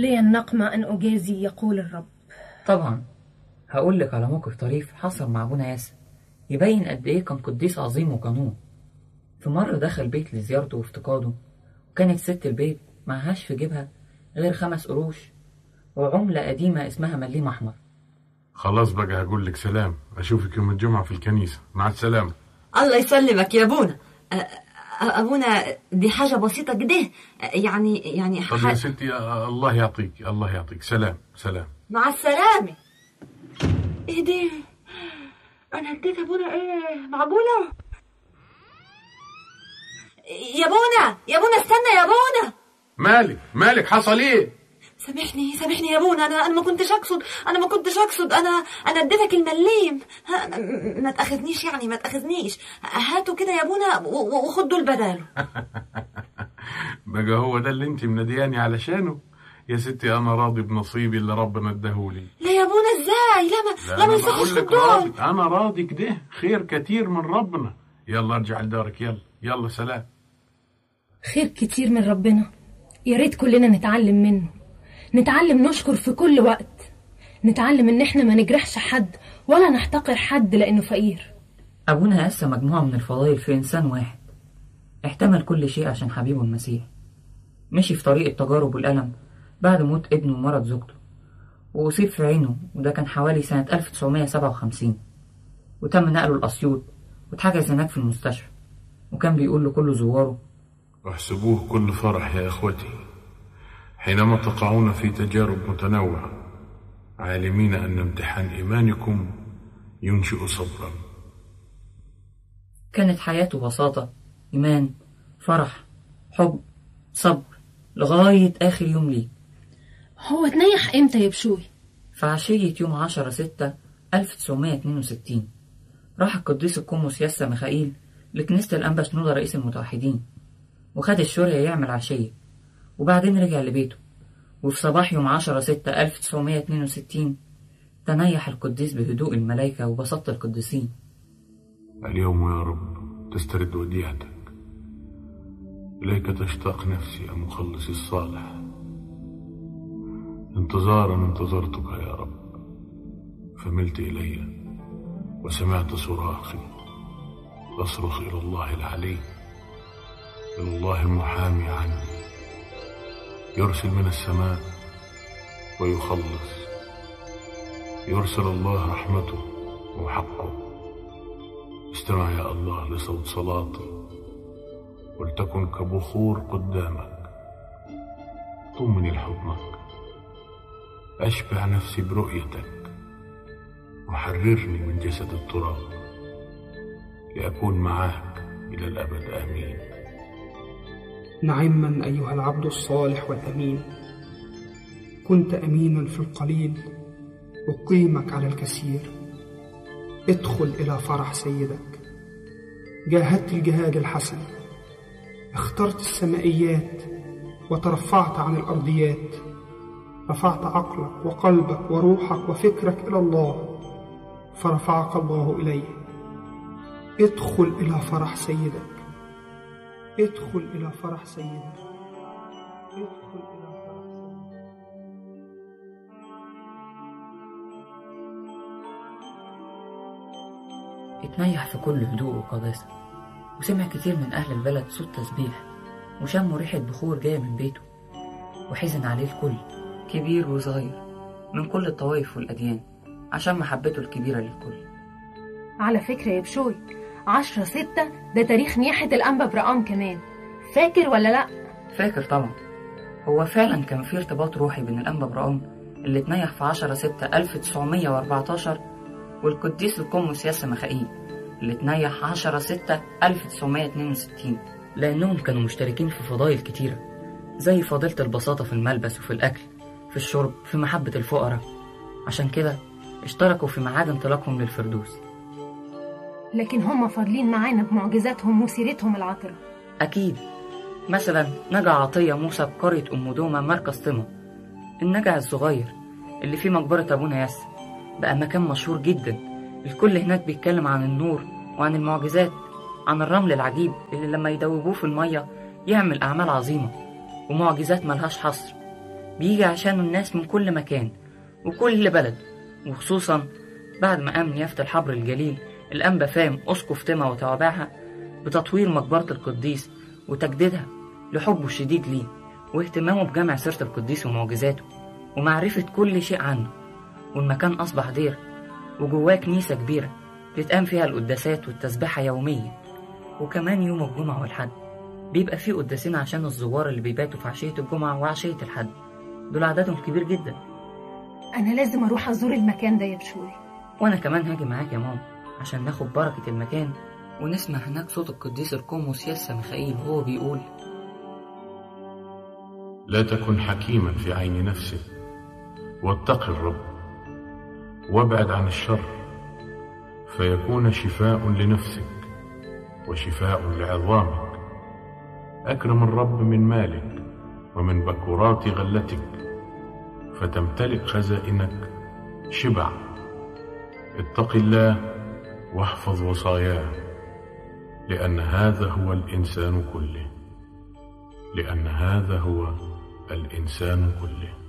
لي النقمة أن أجازي يقول الرب طبعا هقول لك على موقف طريف حصل مع ابونا ياسر يبين قد ايه كان قديس عظيم وقانون في مرة دخل بيت لزيارته وافتقاده وكانت ست البيت معهاش في جيبها غير خمس قروش وعملة قديمة اسمها مليم أحمر خلاص بقى هقول لك سلام اشوفك يوم الجمعة في الكنيسة مع السلامة الله يسلمك يا ابونا أ- أ- ابونا دي حاجه بسيطه كده يعني يعني طب يا ح... ستي آه، الله يعطيك الله يعطيك سلام سلام مع السلامه ايه ده انا اديت ابونا ايه معقوله يا بونا يا بونا استنى يا بونا مالك مالك حصل ايه سامحني سامحني يا بونا انا انا ما كنتش اقصد انا ما كنتش اقصد انا انا اديتك المليم ها، م- ما تاخذنيش يعني ما تاخذنيش هاتوا كده يا بونا و- و- وخد دول بداله بقى هو ده اللي انت منادياني علشانه يا ستي انا راضي بنصيبي اللي ربنا اداهولي لا يا بونا ازاي لا ما لا, ما انا يصحش بقول في لك الدول راضي انا راضي كده خير كتير من ربنا يلا ارجع لدارك يلا يلا سلام خير كتير من ربنا يا ريت كلنا نتعلم منه نتعلم نشكر في كل وقت نتعلم ان احنا ما نجرحش حد ولا نحتقر حد لانه فقير أبونا قسم مجموعة من الفضائل في إنسان واحد احتمل كل شيء عشان حبيبه المسيح مشي في طريق التجارب والألم بعد موت ابنه ومرض زوجته وأصيب في عينه وده كان حوالي سنة 1957 وتم نقله لأسيوط واتحجز هناك في المستشفى وكان بيقول لكل زواره واحسبوه كل فرح يا اخوتي حينما تقعون في تجارب متنوعه عالمين ان امتحان ايمانكم ينشئ صبرا كانت حياته بساطة إيمان فرح حب صبر لغاية آخر يوم ليه هو اتنيح امتى يا بشوي في عشية يوم عشرة ستة ألف تسعمية اتنين وستين راح القديس القمص ياسا ميخائيل لكنيسة الأنبا شنودة رئيس المتوحدين وخد الشورية يعمل عشية وبعدين رجع لبيته وفي صباح يوم عشرة ستة ألف تسعمية اتنين وستين تنيح القديس بهدوء الملائكة وبساطة القديسين اليوم يا رب تسترد وديعتك إليك تشتاق نفسي يا مخلصي الصالح انتظارا انتظرتك يا رب فملت إلي وسمعت صراخي أصرخ إلى الله العلي إلى الله المحامي عني يرسل من السماء ويخلص يرسل الله رحمته وحقه استمع يا الله لصوت صلاتي ولتكن كبخور قدامك طمني لحضنك أشبع نفسي برؤيتك وحررني من جسد التراب لأكون معك إلى الأبد آمين نعما أيها العبد الصالح والأمين كنت أمينا في القليل أقيمك على الكثير ادخل إلى فرح سيدك جاهدت الجهاد الحسن اخترت السمائيات وترفعت عن الأرضيات رفعت عقلك وقلبك وروحك وفكرك إلى الله فرفعك الله إليه ادخل إلى فرح سيدك ادخل إلى فرح سيدك ادخل إلى فرح سيدك اتنيح في كل هدوء وقداسة وسمع كتير من أهل البلد صوت تسبيح وشموا ريحة بخور جاية من بيته وحزن عليه الكل كبير وصغير من كل الطوائف والأديان عشان محبته الكبيرة للكل على فكرة يا بشوي عشرة ستة ده تاريخ نياحة الأنبا برقام كمان فاكر ولا لأ؟ فاكر طبعا هو فعلا كان في ارتباط روحي بين الأنبا برقام اللي اتنيح في عشرة ستة ألف تسعمية وأربعتاشر والقديس القمص ياسا مخائيل اللي اتنيح عشرة ستة ألف تسعمية اتنين وستين لأنهم كانوا مشتركين في فضائل كتيرة زي فضيلة البساطة في الملبس وفي الأكل في الشرب في محبة الفقراء عشان كده اشتركوا في ميعاد انطلاقهم للفردوس لكن هم فاضلين معانا بمعجزاتهم وسيرتهم العطرة أكيد مثلا نجع عطية موسى بقرية أم دومة مركز طمة النجع الصغير اللي فيه مقبرة أبونا ياسر بقى مكان مشهور جدا الكل هناك بيتكلم عن النور وعن المعجزات عن الرمل العجيب اللي لما يدوبوه في المية يعمل أعمال عظيمة ومعجزات ملهاش حصر بيجي عشانه الناس من كل مكان وكل بلد وخصوصا بعد ما قام نيافة الحبر الجليل الأنبا فام أسقف تما وتوابعها بتطوير مقبرة القديس وتجديدها لحبه الشديد ليه واهتمامه بجمع سيرة القديس ومعجزاته ومعرفة كل شيء عنه والمكان أصبح دير وجواه كنيسة كبيرة بتقام فيها القداسات والتسبيحة يوميا وكمان يوم الجمعة والحد بيبقى فيه قداسين عشان الزوار اللي بيباتوا في عشية الجمعة وعشية الحد دول عددهم كبير جدا أنا لازم أروح أزور المكان ده يا بشوي وأنا كمان هاجي معاك يا ماما عشان ناخد بركة المكان ونسمع هناك صوت القديس القمص ياسا ميخائيل وهو بيقول لا تكن حكيما في عين نفسك واتق الرب وابعد عن الشر فيكون شفاء لنفسك وشفاء لعظامك اكرم الرب من مالك ومن بكرات غلتك فتمتلئ خزائنك شبع اتق الله واحفظ وصاياه لان هذا هو الانسان كله لان هذا هو الانسان كله